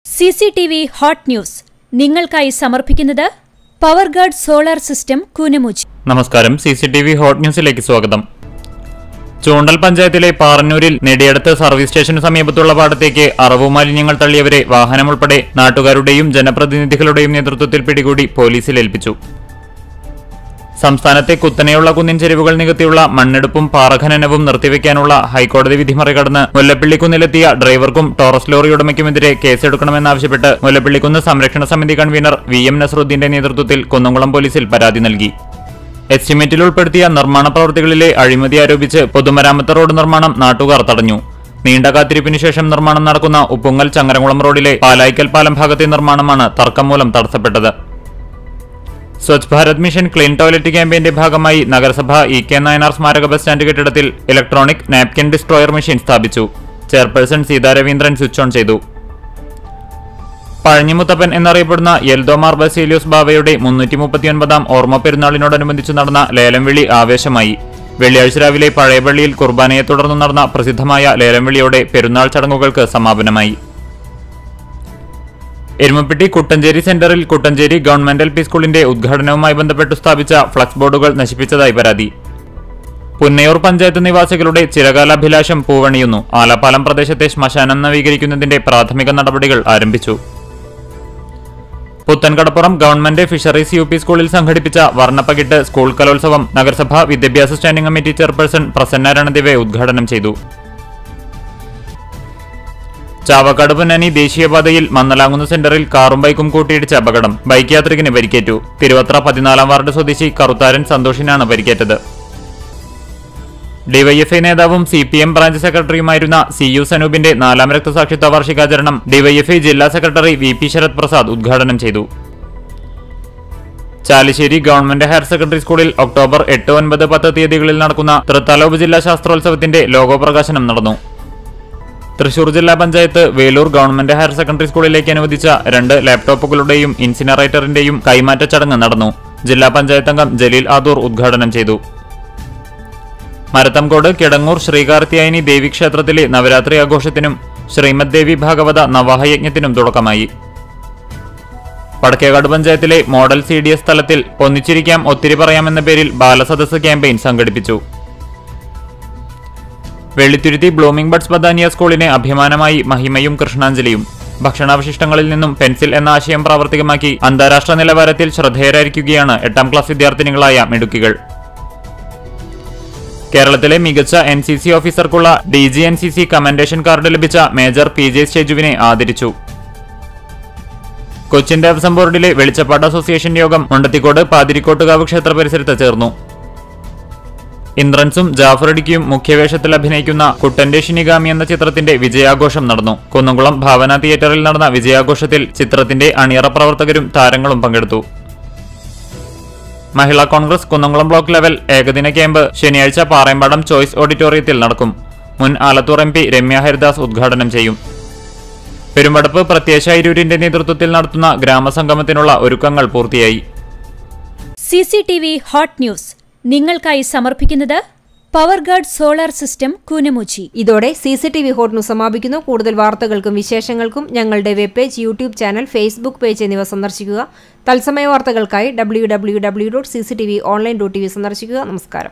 C C T hot ഹോട്ട് ന്യൂസ് നിങ്ങൾക്കായി സമർപ്പിക്കുന്നത് power guard solar system Koonamuchi നമസ്കാരം സി സി ടി വി ഹോട്ട് ന്യൂസിലേക്ക് സ്വാഗതം ചൂണ്ടൽ പഞ്ചായത്തിലെ പാറന്നൂരിൽ നെടിയടത്ത് സർവീസ് സ്റ്റേഷന് സമീപത്തുള്ള പാടത്തേക്ക് അറവു മാലിന്യങ്ങൾ തള്ളിയവരെ വാഹനമുൾപ്പെടെ നാട്ടുകാരുടെയും ജനപ്രതിനിധികളുടെയും നേതൃത്വത്തിൽ പിടികൂടി പോലീസിൽ ഏൽപ്പിച്ചു സംസ്ഥാനത്തെ കുത്തനെയുള്ള കുന്നിൻ ചെരിവുകൾ നികത്തിയുള്ള മണ്ണെടുപ്പും പാറഖനനവും നിർത്തിവെക്കാനുള്ള ഹൈക്കോടതി വിധി മറികടന്ന് മുല്ലപ്പള്ളിക്കുന്നിലെത്തിയ ഡ്രൈവർക്കും ടോറസ് ലോറി ഉടമയ്ക്കുമെതിരെ കേസെടുക്കണമെന്നാവശ്യപ്പെട്ട് മുല്ലപ്പള്ളിക്കുന്ന് സംരക്ഷണ സമിതി കൺവീനർ വി എം നസറുദ്ദീന്റെ നേതൃത്വത്തിൽ കുന്നംകുളം പോലീസിൽ പരാതി നൽകി എസ്റ്റിമേറ്റിൽ ഉൾപ്പെടുത്തിയ നിർമ്മാണ പ്രവൃത്തികളിലെ അഴിമതി ആരോപിച്ച് പൊതുമരാമത്ത് റോഡ് നിർമ്മാണം നാട്ടുകാർ തടഞ്ഞു നീണ്ട കാത്തിരിപ്പിനു ശേഷം നിർമ്മാണം നടക്കുന്ന ഉപ്പുങ്ങൽ ചങ്ങരംകുളം റോഡിലെ പാലായ്ക്കൽ പാലം ഭാഗത്തെ നിർമ്മാണമാണ് തർക്കം മൂലം തടസ്സപ്പെട്ടത് Swachh Bharat mission clean toilet ക്യാമ്പയിന്റെ ഭാഗമായി നഗരസഭ ഇ കെ നായനാർ സ്മാരക ബസ് സ്റ്റാൻഡ് കെട്ടിടത്തിൽ ഇലക്ട്രോണിക് നാപ്കിൻ ഡിസ്ട്രോയർ മെഷീൻ സ്ഥാപിച്ചു chairperson Seetha Raveendran switch on ചെയ്തു പഴഞ്ഞിമുത്തപ്പൻ എന്നറിയപ്പെടുന്ന എൽദോമാർ ബസേലിയോസ് ബാവയുടെ മുന്നൂറ്റി മുപ്പത്തിയൊൻപതാം ഓർമ്മ പെരുന്നാളിനോടനുബന്ധിച്ച് നടന്ന ലേലംവിളി ആവേശമായി വെള്ളിയാഴ്ച രാവിലെ പഴയപള്ളിയിൽ കുർബാനയെ തുടർന്ന് നടന്ന പ്രസിദ്ധമായ ലേലംവിളിയോടെ പെരുന്നാൾ ചടങ്ങുകൾക്ക് സമാപനമായി എരുമപ്പെട്ടി കുട്ടഞ്ചേരി സെന്ററിൽ കുട്ടഞ്ചേരി ഗവൺമെന്റ് എൽ പി സ്കൂളിന്റെ ഉദ്ഘാടനവുമായി ബന്ധപ്പെട്ട് സ്ഥാപിച്ച ഫ്ലക്സ് ബോർഡുകൾ നശിപ്പിച്ചതായി പരാതി പുന്നയൂർ പഞ്ചായത്ത് നിവാസികളുടെ ചിരകാലാഭിലാഷം പൂവണിയുന്നു ആലപ്പാലം പ്രദേശത്തെ ശ്മശാനം നവീകരിക്കുന്നതിന്റെ പ്രാഥമിക നടപടികൾ ആരംഭിച്ചു Puthenkadappuram government fisheries U P സ്കൂളിൽ സംഘടിപ്പിച്ച വർണ്ണപ്പകിട്ട് സ്കൂൾ കലോത്സവം നഗരസഭ വിദ്യാഭ്യാസ standing committee chairperson Prasanna Ranadive ഉദ്ഘാടനം ചെയ്തു ചാവക്കാട് പൊന്നാനി ദേശീയപാതയിൽ മന്നലാങ്കുന്ന് സെന്ററിൽ കാറും ബൈക്കും കൂട്ടിയിടിച്ച അപകടം ബൈക്ക് യാത്രികന് പരിക്കേറ്റു തിരുവത്ര പതിനാലാം വാർഡ് സ്വദേശി കറുത്താരൻ സന്തോഷിനാണ് പരിക്കേറ്റത് ഡിവൈഎഫ്ഐ നേതാവും സി പി എം ബ്രാഞ്ച് സെക്രട്ടറിയുമായിരുന്ന സി യു സനൂപിന്റെ നാലാം രക്തസാക്ഷിത്വ വാർഷികാചരണം ഡിവൈഎഫ്ഐ ജില്ലാ secretary V P Sarath Prasad ഉദ്ഘാടനം ചെയ്തു ചാലിശ്ശേരി ഗവൺമെന്റ് ഹയർ സെക്കൻഡറി സ്കൂളിൽ ഒക്ടോബർ എട്ട് ഒൻപത് പത്ത് തീയതികളിൽ നടക്കുന്ന തൃത്താല ഉപജില്ലാ ശാസ്ത്രോത്സവത്തിന്റെ ലോഗോ പ്രകാശനം നടന്നു തൃശൂർ ജില്ലാ panchayat Veloor government higher secondary സ്കൂളിലേക്ക് അനുവദിച്ച രണ്ട് ലാപ്ടോപ്പുകളുടെയും ഇൻസിനറേറ്ററിന്റെയും കൈമാറ്റ ചടങ്ങ് നടന്നു ജില്ലാ പഞ്ചായത്ത് അംഗം ജലീൽ ആദൂർ ഉദ്ഘാടനം ചെയ്തു മരത്തംകോട് കിടങ്ങൂർ ശ്രീകാർത്തിയായനി ദേവീക്ഷേത്രത്തിലെ നവരാത്രി ആഘോഷത്തിനും ശ്രീമദ് ദേവി ഭാഗവത നവാഹയജ്ഞത്തിനും തുടക്കമായി വടക്കേകാട് പഞ്ചായത്തിലെ മോഡൽ സി ഡി എസ് തലത്തിൽ ഒന്നിച്ചിരിക്കാം ഒത്തിരി പറയാമെന്ന പേരിൽ ബാലസദസ് ക്യാമ്പയിൻ സംഘടിപ്പിച്ചു വെള്ളിത്തുരുത്തി ബ്ലൂമിംഗ് ബഡ്സ് ബദാനിയ സ്കൂളിനെ അഭിമാനമായി മഹിമയും കൃഷ്ണാഞ്ജലിയും ഭക്ഷണാവശിഷ്ടങ്ങളിൽ നിന്നും പെൻസിൽ എന്ന ആശയം പ്രാവർത്തികമാക്കി അന്താരാഷ്ട്ര നിലവാരത്തിൽ ശ്രദ്ധേയരായിരിക്കുകയാണ് എട്ടാം ക്ലാസ് വിദ്യാർത്ഥിനികളായ മിടുക്കികൾ കേരളത്തിലെ മികച്ച എൻ സി സി ഓഫീസർക്കുള്ള D G N C C commendation card ലഭിച്ച മേജർ പി ജെ ഷെജുവിനെ ആദരിച്ചു കൊച്ചിൻ ദേവസ്വം ബോർഡിലെ വെളിച്ചപ്പാട് അസോസിയേഷൻ യോഗം മുണ്ടത്തിക്കോട് പാതിരിക്കോട്ടുകാവ് ക്ഷേത്ര പരിസരത്ത് ചേർന്നു ഇന്ദ്രൻസും ജാഫറടിക്കും മുഖ്യവേഷത്തിൽ അഭിനയിക്കുന്ന കുട്ടന്റെ ഷിനിഗാമി എന്ന ചിത്രത്തിന്റെ വിജയാഘോഷം നടന്നു കുന്നംകുളം ഭാവന തിയേറ്ററിൽ നടന്ന വിജയാഘോഷത്തിൽ ചിത്രത്തിന്റെ അണിയറ പ്രവർത്തകരും താരങ്ങളും പങ്കെടുത്തു മഹിളാ കോൺഗ്രസ് കുന്നംകുളം ബ്ലോക്ക് ലെവൽ ഏകദിന ക്യാമ്പ് ശനിയാഴ്ച പാറയമ്പാടം ചോയ്സ് ഓഡിറ്റോറിയത്തിൽ നടക്കും മുൻ ആലത്തൂർ എം പി രമ്യ ഹരിദാസ് ഉദ്ഘാടനം ചെയ്യും പെരുമ്പടപ്പ് പ്രത്യേശായിരൂരിന്റെ നേതൃത്വത്തിൽ നടത്തുന്ന ഗ്രാമസംഗമത്തിനുള്ള ഒരുക്കങ്ങൾ പൂർത്തിയായി സി സി ടി വി ഹോട്ട് ന്യൂസ് നിങ്ങൾക്കായി സമർപ്പിക്കുന്നത് power guard solar system Koonamuchi ഇതോടെ സി സി ടി വി ഹോട്ട് ന്യൂസ് സമാപിക്കുന്നു കൂടുതൽ വാർത്തകൾക്കും വിശേഷങ്ങൾക്കും ഞങ്ങളുടെ web page YouTube channel Facebook page എന്നിവ സന്ദർശിക്കുക തത്സമയ വാർത്തകൾക്കായി W W W dot C C T V online dot T V സന്ദർശിക്കുക നമസ്കാരം